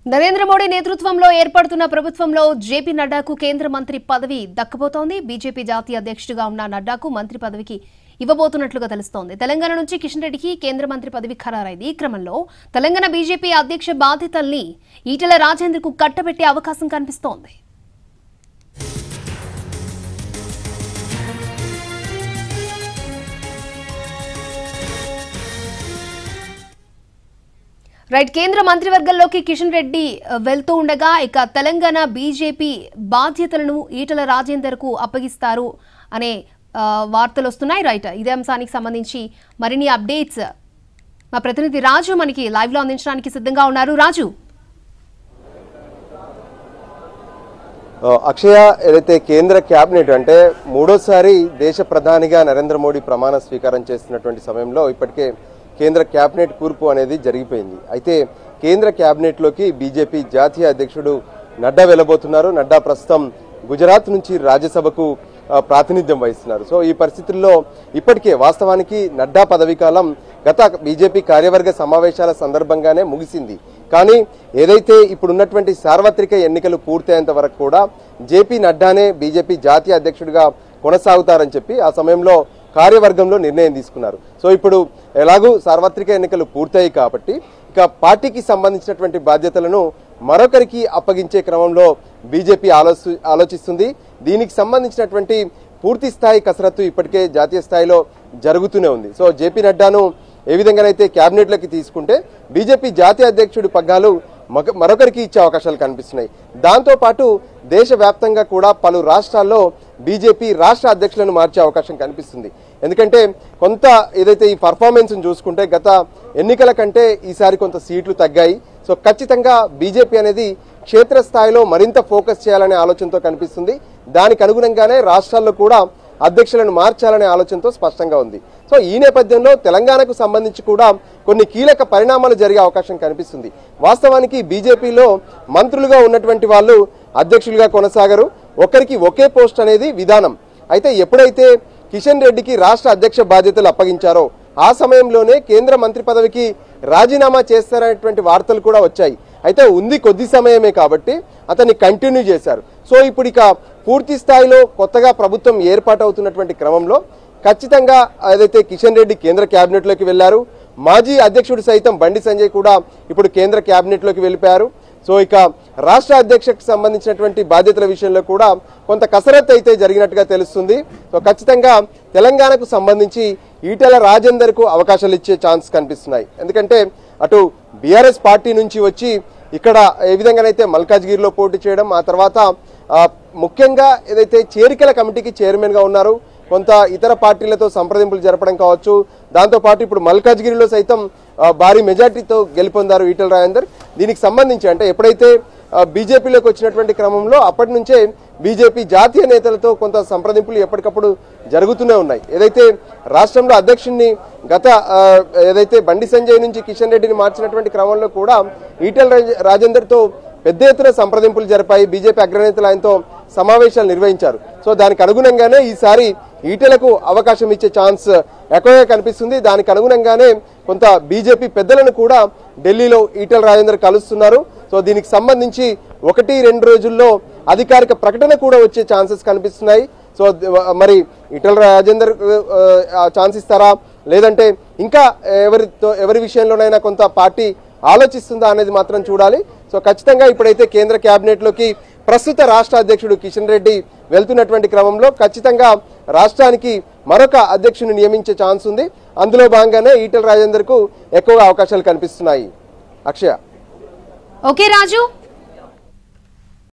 నరేంద్ర మోడీ నేతృత్వంలో ఏర్పడుతున్న ప్రభుత్వంలో జేపీ నడ్డాకు కేంద్ర మంత్రి పదవి దక్కబోతోంది బీజేపీ జాతీయ అధ్యక్షుడిగా ఉన్న నడ్డాకు మంత్రి పదవికి ఇవ్వబోతున్నట్లుగా తెలుస్తోంది తెలంగాణ నుంచి కిషన్ రెడ్డికి కేంద్ర మంత్రి పదవి ఖరారైంది ఈ క్రమంలో తెలంగాణ బీజేపీ అధ్యక్ష బాధ్యతల్ని ఈటెల రాజేందర్కు కట్టబెట్టే అవకాశం కనిపిస్తోంది రైట్ కేంద్ర మంత్రివర్గంలోకి కిషన్ రెడ్డి ఆ, వెళ్తూ ఉండగా ఇక తెలంగాణ బీజేపీ బాధ్యతలను ఈటల రాజేందర్ కు అప్పగిస్తారు అనే ఆ, వార్తలు వస్తున్నాయి రైట్ ఇదే అంశానికి సంబంధించి మరిన్ని అప్డేట్స్ మా ప్రతినిధి రాజు మనకి లైవ్ లో అందించడానికి సిద్ధంగా ఉన్నారు రాజు ఆ, అక్షయ ఏదైతే కేంద్ర క్యాబినెట్ అంటే మూడోసారి దేశ ప్రధానిగా నరేంద్ర మోడీ ప్రమాణ స్వీకారం చేస్తున్నటువంటి సమయంలో ఇప్పటికే కేంద్ర క్యాబినెట్ కూర్పు అనేది జరిగిపోయింది అయితే కేంద్ర క్యాబినెట్లోకి బీజేపీ జాతీయ అధ్యక్షుడు నడ్డా వెళ్ళబోతున్నారు నడ్డా ప్రస్తుతం గుజరాత్ నుంచి రాజ్యసభకు ఆ, ప్రాతినిధ్యం వహిస్తున్నారు సో ఈ పరిస్థితుల్లో ఇప్పటికే వాస్తవానికి నడ్డా పదవీ కాలం గత బీజేపీ కార్యవర్గ సమావేశాల సందర్భంగానే ముగిసింది కానీ ఏదైతే ఇప్పుడున్నటువంటి సార్వత్రిక ఎన్నికలు పూర్తయ్యేంత వరకు కూడా జేపీ నడ్డానే బీజేపీ జాతీయ అధ్యక్షుడిగా కొనసాగుతారని చెప్పి ఆ సమయంలో కార్యవర్గంలో నిర్ణయం తీసుకున్నారు సో ఇప్పుడు ఎలాగూ సార్వత్రిక ఎన్నికలు పూర్తయ్యాయి కాబట్టి ఇక పార్టీకి సంబంధించినటువంటి బాధ్యతలను మరొకరికి అప్పగించే క్రమంలో బీజేపీ ఆలోచి ఆలోచిస్తుంది దీనికి సంబంధించినటువంటి పూర్తి స్థాయి కసరత్తు ఇప్పటికే జాతీయ స్థాయిలో జరుగుతూనే ఉంది సో జేపీ నడ్డాను ఏ విధంగానైతే క్యాబినెట్లోకి తీసుకుంటే బీజేపీ జాతీయ అధ్యక్షుడి పగ్గాలు మగ- మరొకరికి ఇచ్చే అవకాశాలు కనిపిస్తున్నాయి దాంతోపాటు దేశవ్యాప్తంగా కూడా పలు రాష్ట్రాల్లో బీజేపీ రాష్ట్ర అధ్యక్షులను మార్చే అవకాశం కనిపిస్తుంది ఎందుకంటే కొంత ఏదైతే ఈ పర్ఫార్మెన్స్ చూసుకుంటే గత ఎన్నికల కంటే ఈసారి కొంత సీట్లు తగ్గాయి సో ఖచ్చితంగా బీజేపీ అనేది క్షేత్రస్థాయిలో మరింత ఫోకస్ చేయాలనే ఆలోచనతో కనిపిస్తుంది దానికి అనుగుణంగానే రాష్ట్రాల్లో కూడా అధ్యక్షులను మార్చాలనే ఆలోచనతో స్పష్టంగా ఉంది సో ఈ నేపథ్యంలో తెలంగాణకు సంబంధించి కూడా కొన్ని కీలక పరిణామాలు జరిగే అవకాశం కనిపిస్తుంది వాస్తవానికి బీజేపీలో మంత్రులుగా ఉన్నటువంటి వాళ్ళు అధ్యక్షులుగా కొనసాగరు ఒకరికి ఒకే పోస్ట్ అనేది విధానం అయితే ఎప్పుడైతే కిషన్ రెడ్డికి రాష్ట్ర అధ్యక్ష బాధ్యతలు అప్పగించారో ఆ సమయంలోనే కేంద్ర మంత్రి పదవికి రాజీనామా చేస్తారనేటువంటి వార్తలు కూడా వచ్చాయి అయితే ఉంది కొద్ది సమయమే కాబట్టి అతన్ని కంటిన్యూ చేశారు సో ఇప్పుడు ఇక పూర్తి స్థాయిలో కొత్తగా ప్రభుత్వం ఏర్పాటవుతున్నటువంటి క్రమంలో ఖచ్చితంగా ఏదైతే కిషన్ రెడ్డి కేంద్ర క్యాబినెట్లోకి వెళ్లారు మాజీ అధ్యక్షుడు సైతం బండి సంజయ్ కూడా ఇప్పుడు కేంద్ర క్యాబినెట్లోకి వెళ్ళిపోయారు సో ఇక రాష్ట్ర అధ్యక్షకు సంబంధించినటువంటి బాధ్యతల విషయంలో కూడా కొంత కసరత్తు అయితే జరిగినట్టుగా తెలుస్తుంది సో ఖచ్చితంగా తెలంగాణకు సంబంధించి ఈటెల రాజేందర్కు అవకాశాలు ఇచ్చే ఛాన్స్ కనిపిస్తున్నాయి ఎందుకంటే అటు బీఆర్ఎస్ పార్టీ నుంచి వచ్చి ఇక్కడ ఏ విధంగానైతే మల్కాజ్గిరిలో పోటీ చేయడం ఆ తర్వాత ఆ, ముఖ్యంగా ఏదైతే చేరికల కమిటీకి చైర్మన్ గా ఉన్నారు కొంత ఇతర పార్టీలతో సంప్రదింపులు జరపడం కావచ్చు దాంతోపాటు ఇప్పుడు మల్కాజ్గిరిలో సైతం ఆ, భారీ మెజార్టీతో గెలుపొందారు ఈటల రాజేందర్ దీనికి సంబంధించి అంటే ఎప్పుడైతే ఆ, బీజేపీలోకి వచ్చినటువంటి క్రమంలో అప్పటి నుంచే బీజేపీ జాతీయ నేతలతో కొంత సంప్రదింపులు ఎప్పటికప్పుడు జరుగుతూనే ఉన్నాయి ఏదైతే రాష్ట్రంలో అధ్యక్షుడిని గత ఆ, ఏదైతే బండి సంజయ్ నుంచి కిషన్ రెడ్డిని మార్చినటువంటి క్రమంలో కూడా ఈటల రాజ- రాజేందర్తో పెద్ద ఎత్తున సంప్రదింపులు జరిపాయి బీజేపీ అగ్రనేతలు ఆయనతో సమావేశాలు నిర్వహించారు సో దానికి అనుగుణంగానే ఈసారి ఈటెలకు అవకాశం ఇచ్చే ఛాన్స్ ఎక్కువగా కనిపిస్తుంది దానికి అనుగుణంగానే కొంత బీజేపీ పెద్దలను కూడా ఢిల్లీలో ఈటెల రాజేందర్ కలుస్తున్నారు సో దీనికి సంబంధించి ఒకటి రెండు రోజుల్లో అధికారిక ప్రకటన కూడా వచ్చే ఛాన్సెస్ కనిపిస్తున్నాయి సో ద- మరి ఈటెల రాజేందర్ ఆ, ఛాన్స్ ఇస్తారా లేదంటే ఇంకా ఎవరితో ఎవరి విషయంలోనైనా కొంత పార్టీ ఆలోచిస్తుందా అనేది మాత్రం చూడాలి సో ఖచ్చితంగా ఇప్పుడైతే కేంద్ర క్యాబినెట్లోకి ప్రస్తుత రాష్ట్ర అధ్యక్షుడు కిషన్ రెడ్డి వెళ్తున్నటువంటి క్రమంలో ఖచ్చితంగా రాష్ట్రానికి మరొక అధ్యక్షుని నియమించే ఛాన్స్ ఉంది అందులో భాగంగానే ఈటెల రాజేందర్కు ఎక్కువ అవకాశాలు కనిపిస్తున్నాయి అక్షయ ఓకే రాజు